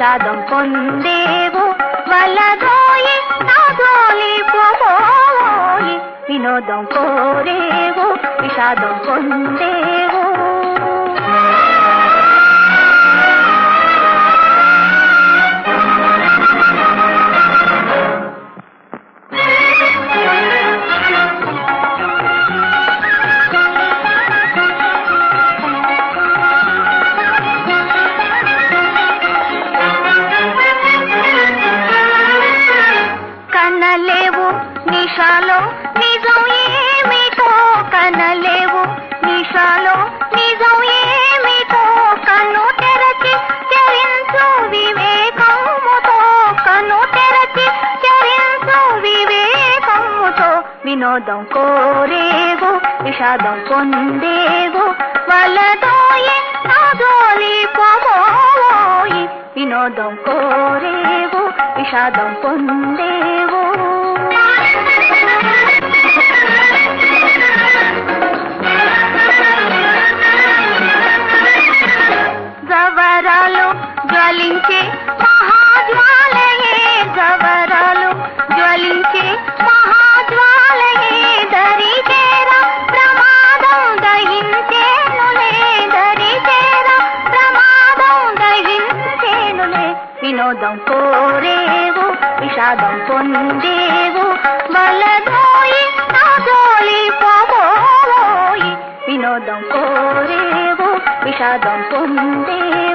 విషాదం పొందేవు వలదోయి నా జోలి పోబోయి వినోదం కోరేవు విషాదం పొందేవు కనలేవు నిషాలో నిజం ఏమిటో కనలేవు నిషాలో నిజం ఏమిటో కన్ను తెరచి చరించు వివేకముతో కన్ను తెరచి చరించు వివేకముతో వినోదం కోరేవు విషాదం పొందేవు వలదోయి నా జోలి పోబోయి వినోదం కోరేవు విషాదం పొందేవు జవరాలు జ్వలించే మహాజ్వాలయే జవరాలు జ్వలించే మహాజ్వాలయే దరి చేర ప్రమాదం దహించేనులే దరి చేర ప్రమాదం దహించేనులే వినోదం కోరేవు విషాదం పొందేవు బలదోయి నా జోలి పోబోయి వినోదం కోరేవు విషాదం పొందేవు